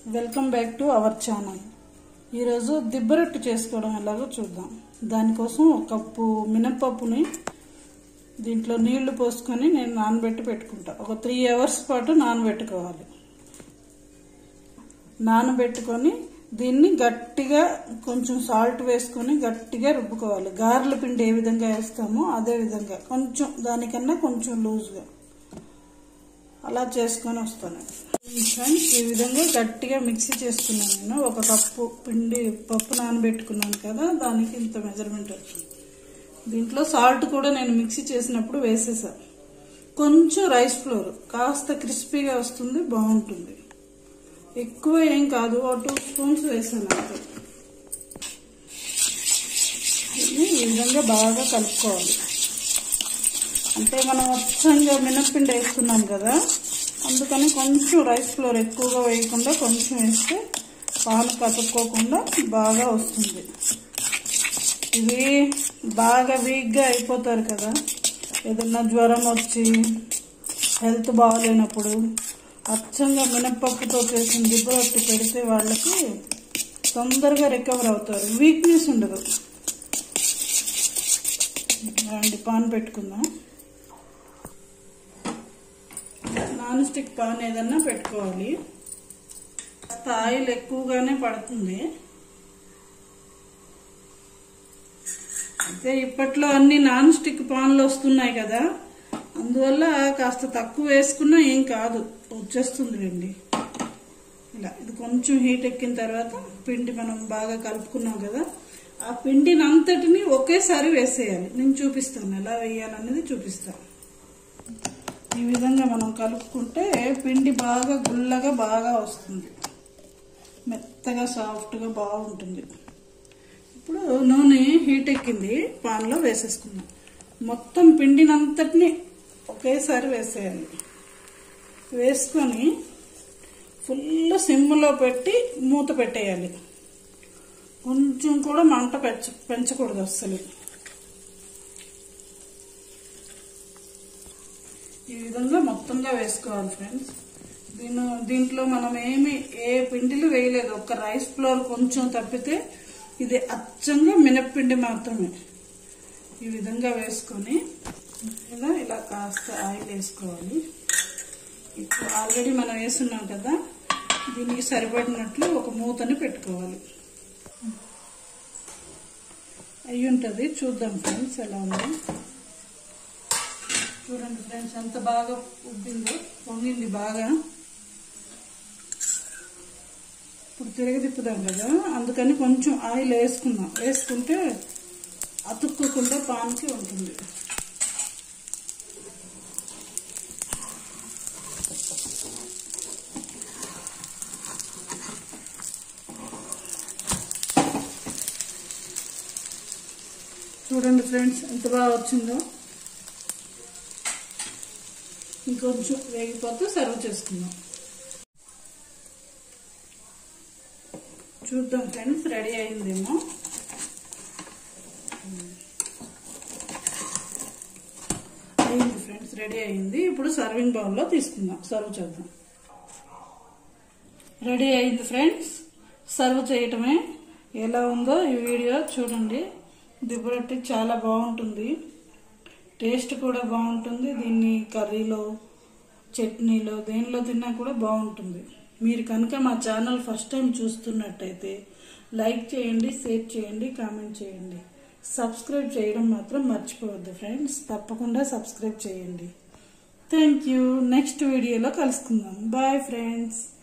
welcome back to our channel ఈరోజు దిబ్బరొట్టు చేసుకోవడం ఎలాగో చూద్దాం దానికోసం ఒక కప్పు మినప్పప్పుని దీంట్లో నీళ్లు పోసుకొని నేను నానబెట్టి పెట్టుకుంటా ఒక త్రీ అవర్స్ పాటు నానబెట్టుకోవాలి నానబెట్టుకొని దీన్ని గట్టిగా కొంచెం సాల్ట్ వేసుకొని గట్టిగా రుబ్బుకోవాలి గారెల పిండి ఏ విధంగా వేస్తామో అదే విధంగా కొంచెం దానికన్నా కొంచెం లూజ్గా అలా చేసుకొని వస్తాను ఫ్రెండ్స్ ఈ విధంగా గట్టిగా మిక్సీ చేసుకున్నాను నేను ఒక కప్పు పిండి పప్పు నానబెట్టుకున్నాను కదా దానికి ఇంత మెజర్మెంట్ వచ్చింది దీంట్లో సాల్ట్ కూడా నేను మిక్సీ చేసినప్పుడు వేసేసా కొంచెం రైస్ ఫ్లోర్ కాస్త క్రిస్పీగా వస్తుంది బాగుంటుంది ఎక్కువ ఏం కాదు ఒక టూ స్పూన్స్ వేసాను అంతే ఇది ఈ విధంగా బాగా కలుపుకోవాలి అంటే మనం వచ్చంగా మినప్పిండి వేసుకున్నాం కదా అందుకని కొంచెం రైస్ ఫ్లోర్ ఎక్కువగా వేయకుండా కొంచెం వేస్తే పాలు కతుక్కోకుండా బాగా వస్తుంది ఇవి బాగా వీక్గా అయిపోతారు కదా ఏదన్నా జ్వరం వచ్చి హెల్త్ బాగాలేనప్పుడు అచ్చంగా మినప్పప్పుతో చేసిన దిబ్బరొట్టి పెడితే వాళ్ళకి తొందరగా రికవర్ అవుతారు వీక్నెస్ ఉండదు రండి పాన్ పెట్టుకుందాం నాన్ స్టిక్ పాన్ ఏదన్నా పెట్టుకోవాలి కాస్త ఆయిల్ ఎక్కువగానే పడుతుంది అయితే ఇప్పట్లో అన్ని నాన్ స్టిక్ పాన్లు వస్తున్నాయి కదా అందువల్ల కాస్త తక్కువ వేసుకున్నా ఏం కాదు వచ్చేస్తుంది రండి ఇలా ఇది కొంచెం హీట్ ఎక్కిన తర్వాత పిండి మనం బాగా కలుపుకున్నాం కదా ఆ పిండిని అంతటిని ఒకేసారి వేసేయాలి నేను చూపిస్తాను ఎలా వేయాలనేది చూపిస్తాను ఈ విధంగా మనం కలుపుకుంటే పిండి బాగా గుల్లగా బాగా వస్తుంది మెత్తగా సాఫ్ట్గా బాగుంటుంది ఇప్పుడు నూనె హీట్ ఎక్కింది పాన్లో వేసేసుకుందాం మొత్తం పిండినంతటిని ఒకేసారి వేసేయాలి వేసుకొని ఫుల్ సిమ్లో పెట్టి మూత పెట్టేయాలి కొంచెం కూడా మంట పెంచ పెంచకూడదు అస్సలు ఈ విధంగా మొత్తంగా వేసుకోవాలి ఫ్రెండ్స్ దీని దీంట్లో మనం ఏమి ఏ పిండిలు వేయలేదు ఒక రైస్ ఫ్లోర్ కొంచెం తప్పితే ఇది అచ్చంగా మినప్పిండి మాత్రమే ఈ విధంగా వేసుకొని ఇలా ఇలా కాస్త ఆయిల్ వేసుకోవాలి ఇప్పుడు ఆల్రెడీ మనం వేసున్నాం కదా దీనికి సరిపడినట్లు ఒక మూతని పెట్టుకోవాలి అయి ఉంటుంది చూద్దాం ఫ్రెండ్స్ ఎలా ఉందో చూడండి ఫ్రెండ్స్ ఎంత బాగా ఉబ్బిందో పొంగింది బాగా ఇప్పుడు తిరగ తిప్పుదాం కదా అందుకని కొంచెం ఆయిల్ వేసుకుందాం వేసుకుంటే అతుక్కోకుండా పాన్కి ఉంటుంది చూడండి ఫ్రెండ్స్ ఎంత బాగా వచ్చిందో ఇంకొంచెం వేగిపోతే సర్వ్ చేసుకుందాం చూద్దాం ఫ్రెండ్స్ రెడీ అయిందేమో అయింది ఫ్రెండ్స్ రెడీ అయింది ఇప్పుడు సర్వింగ్ బౌల్లో తీసుకుందాం సర్వ్ చేద్దాం రెడీ అయింది ఫ్రెండ్స్ సర్వ్ చేయటమే ఎలా ఉందో ఈ వీడియో చూడండి దిబ్బరొట్టి చాలా బాగుంటుంది టేస్ట్ కూడా బాగుంటుంది దీన్ని కర్రీలో చట్నీలో దేనిలో తిన్నా కూడా బాగుంటుంది మీరు కనుక మా ఛానల్ ఫస్ట్ టైం చూస్తున్నట్టయితే లైక్ చేయండి షేర్ చేయండి కామెంట్ చేయండి సబ్స్క్రైబ్ చేయడం మాత్రం మర్చిపోవద్దు ఫ్రెండ్స్ తప్పకుండా సబ్స్క్రైబ్ చేయండి థ్యాంక్ యూ నెక్స్ట్ వీడియోలో కలుసుకుందాం బాయ్ ఫ్రెండ్స్